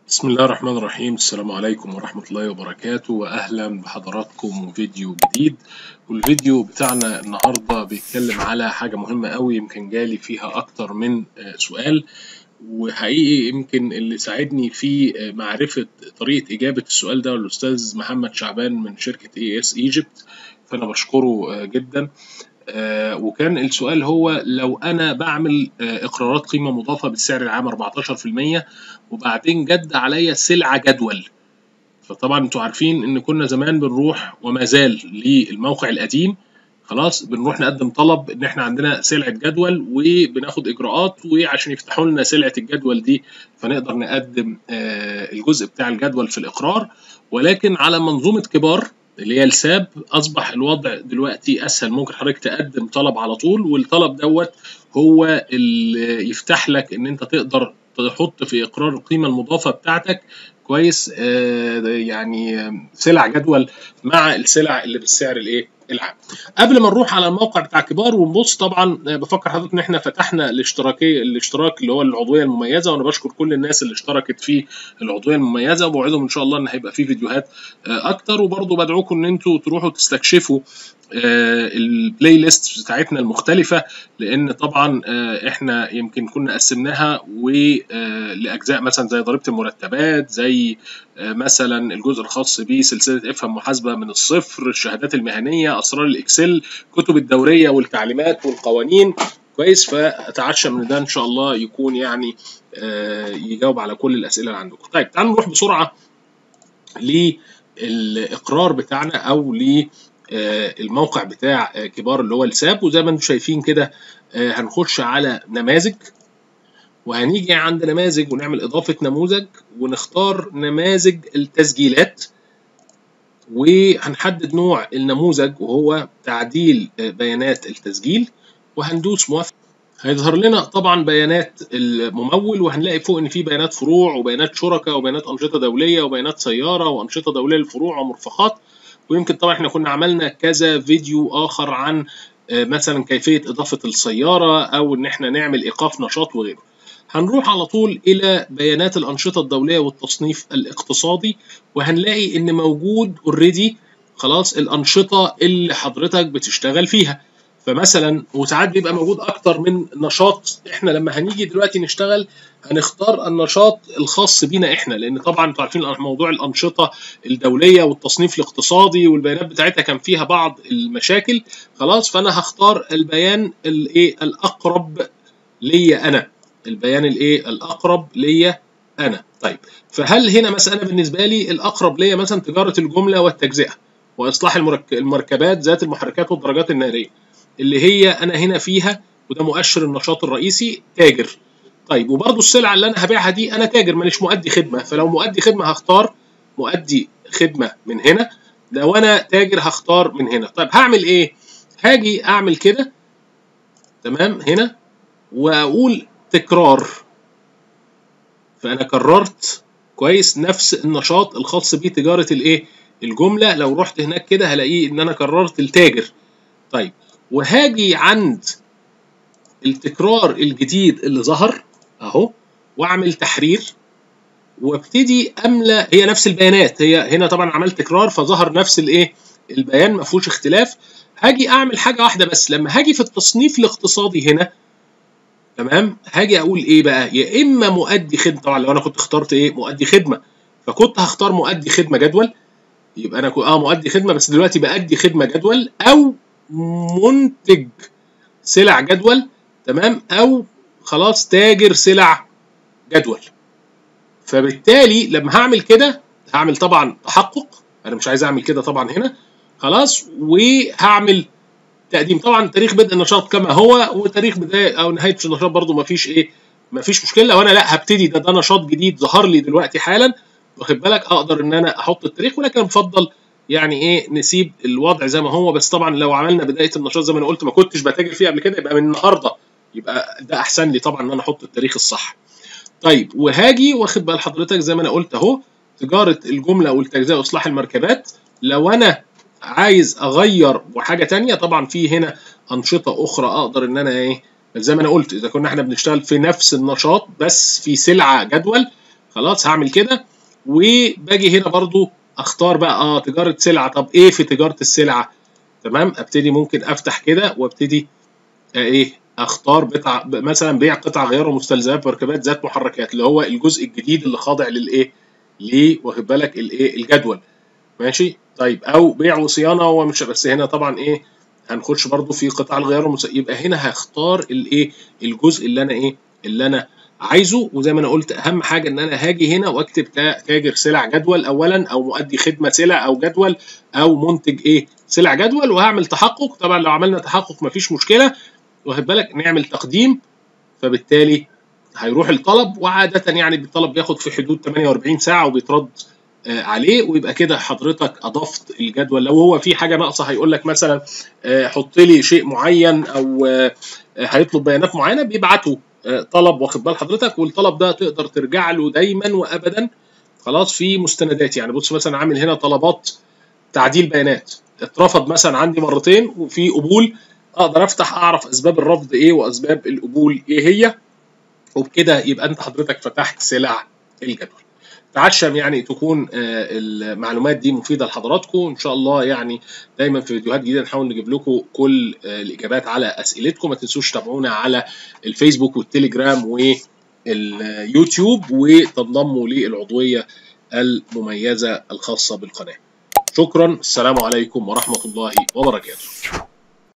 بسم الله الرحمن الرحيم السلام عليكم ورحمة الله وبركاته وأهلا بحضراتكم فيديو جديد والفيديو بتاعنا النهاردة بيتكلم على حاجة مهمة قوي يمكن جالي فيها أكتر من سؤال وحقيقي يمكن اللي ساعدني في معرفة طريقة إجابة السؤال ده الأستاذ محمد شعبان من شركة اي اس ايجيبت فأنا بشكره جدا آه وكان السؤال هو لو انا بعمل آه اقرارات قيمه مضافه بالسعر العام 14% وبعدين جد عليا سلعه جدول فطبعا انتوا عارفين ان كنا زمان بنروح وما زال للموقع القديم خلاص بنروح نقدم طلب ان احنا عندنا سلعه جدول وبناخد اجراءات وعشان يفتحوا لنا سلعه الجدول دي فنقدر نقدم آه الجزء بتاع الجدول في الاقرار ولكن على منظومه كبار اللي هي الساب اصبح الوضع دلوقتي اسهل ممكن حضرتك تقدم طلب على طول والطلب دوت هو اللي يفتح لك ان انت تقدر تحط في اقرار القيمه المضافه بتاعتك كويس آه يعني سلع جدول مع السلع اللي بالسعر الايه العام قبل ما نروح على الموقع بتاع كبار ونبص طبعا بفكر حضرتك ان احنا فتحنا الاشتراكيه الاشتراك اللي هو العضويه المميزه وانا بشكر كل الناس اللي اشتركت في العضويه المميزه وبوعدهم ان شاء الله ان هيبقى في فيديوهات اكتر وبرضه بدعوكم ان انتوا تروحوا تستكشفوا البلاي ليست بتاعتنا المختلفه لان طبعا احنا يمكن كنا قسمناها ولاجزاء مثلا زي ضريبه المرتبات زي مثلا الجزء الخاص بسلسله افهم محاسبه من الصفر الشهادات المهنيه اسرار الاكسل كتب الدوريه والتعليمات والقوانين كويس فاتعشى من ده ان شاء الله يكون يعني يجاوب على كل الاسئله اللي عندكم طيب تعالوا نروح بسرعه للاقرار بتاعنا او ل الموقع بتاع كبار اللي هو الساب وزي ما انتم شايفين كده هنخش على نماذج وهنيجي عند نماذج ونعمل اضافه نموذج ونختار نماذج التسجيلات وهنحدد نوع النموذج وهو تعديل بيانات التسجيل وهندوس موافق هيظهر لنا طبعا بيانات الممول وهنلاقي فوق ان في بيانات فروع وبيانات شركاء وبيانات انشطه دوليه وبيانات سياره وانشطه دوليه للفروع ومرفقات ويمكن طبعا احنا كنا عملنا كذا فيديو اخر عن مثلا كيفيه اضافه السياره او ان احنا نعمل ايقاف نشاط وغيره هنروح على طول الى بيانات الانشطه الدوليه والتصنيف الاقتصادي وهنلاقي ان موجود اوريدي خلاص الانشطه اللي حضرتك بتشتغل فيها فمثلا وساعات بيبقى موجود اكتر من نشاط احنا لما هنيجي دلوقتي نشتغل هنختار النشاط الخاص بينا احنا لان طبعا انتوا عارفين موضوع الانشطه الدوليه والتصنيف الاقتصادي والبيانات بتاعتها كان فيها بعض المشاكل خلاص فانا هختار البيان الايه الاقرب ليا انا البيان الايه الاقرب ليا انا طيب فهل هنا مثلا بالنسبه لي الاقرب ليا مثلا تجاره الجمله والتجزئه واصلاح المركبات ذات المحركات والدرجات الناريه اللي هي انا هنا فيها وده مؤشر النشاط الرئيسي تاجر طيب وبرضه السلعه اللي انا هبيعها دي انا تاجر مانيش مؤدي خدمه فلو مؤدي خدمه هختار مؤدي خدمه من هنا لو انا تاجر هختار من هنا طيب هعمل ايه هاجي اعمل كده تمام هنا واقول تكرار فانا كررت كويس نفس النشاط الخاص بتجاره الايه الجمله لو رحت هناك كده هلاقيه ان انا كررت التاجر طيب وهاجي عند التكرار الجديد اللي ظهر اهو واعمل تحرير وابتدي املى هي نفس البيانات هي هنا طبعا عملت تكرار فظهر نفس الايه البيان ما فيهوش اختلاف هاجي اعمل حاجه واحده بس لما هاجي في التصنيف الاقتصادي هنا تمام هاجي اقول ايه بقى يا اما مؤدي خدمه طبعا لو انا كنت اخترت ايه مؤدي خدمه فكنت هختار مؤدي خدمه جدول يبقى انا اه مؤدي خدمه بس دلوقتي بادي خدمه جدول او منتج سلع جدول تمام او خلاص تاجر سلع جدول فبالتالي لما هعمل كده هعمل طبعا تحقق انا مش عايز اعمل كده طبعا هنا خلاص وهعمل تقديم طبعا تاريخ بدء النشاط كما هو وتاريخ بدايه او نهايه النشاط برده ما فيش ايه ما فيش مشكله لو انا لا هبتدي ده ده نشاط جديد ظهر لي دلوقتي حالا واخد بالك اقدر ان انا احط التاريخ ولكن بفضل يعني ايه نسيب الوضع زي ما هو بس طبعا لو عملنا بدايه النشاط زي ما انا قلت ما كنتش بتاجر فيه قبل كده يبقى من النهارده يبقى ده احسن لي طبعا ان انا احط التاريخ الصح. طيب وهاجي واخد بال حضرتك زي ما انا قلت اهو تجاره الجمله والتجزئه واصلاح المركبات لو انا عايز اغير وحاجه ثانيه طبعا في هنا انشطه اخرى اقدر ان انا ايه زي ما انا قلت اذا كنا احنا بنشتغل في نفس النشاط بس في سلعه جدول خلاص هعمل كده وباجي هنا برضو اختار بقى اه تجاره سلعه طب ايه في تجاره السلعه تمام ابتدي ممكن افتح كده وابتدي آه ايه اختار بتاع مثلا بيع قطع غيار ومستلزمات مركبات ذات محركات اللي هو الجزء الجديد اللي خاضع للايه ليه واخد بالك الايه الجدول ماشي طيب او بيع وصيانه ومش بس هنا طبعا ايه هنخش برضو في قطاع الغيار ومس... يبقى هنا هختار الايه الجزء اللي انا ايه اللي انا عايزه وزي ما انا قلت اهم حاجه ان انا هاجي هنا واكتب تاجر سلع جدول اولا او مؤدي خدمه سلع او جدول او منتج ايه سلع جدول وهعمل تحقق طبعا لو عملنا تحقق مفيش مشكله واخد بالك نعمل تقديم فبالتالي هيروح الطلب وعاده يعني الطلب بياخد في حدود 48 ساعه وبيترد آه عليه ويبقى كده حضرتك اضفت الجدول لو هو في حاجه ناقصه هيقول لك مثلا آه حط لي شيء معين او آه هيطلب بيانات معينه بيبعتوا طلب واخد بال حضرتك والطلب ده تقدر ترجع له دايما وابدا خلاص في مستندات يعني بص مثلا عامل هنا طلبات تعديل بيانات اترفض مثلا عندي مرتين وفي قبول اقدر افتح اعرف اسباب الرفض ايه واسباب القبول ايه هي وبكده يبقى انت حضرتك فتحت سلع الجدول تعشم يعني تكون المعلومات دي مفيده لحضراتكم ان شاء الله يعني دايما في فيديوهات جديده نحاول نجيب لكم كل الاجابات على اسئلتكم ما تنسوش تتابعونا على الفيسبوك والتليجرام واليوتيوب وتنضموا للعضويه المميزه الخاصه بالقناه شكرا السلام عليكم ورحمه الله وبركاته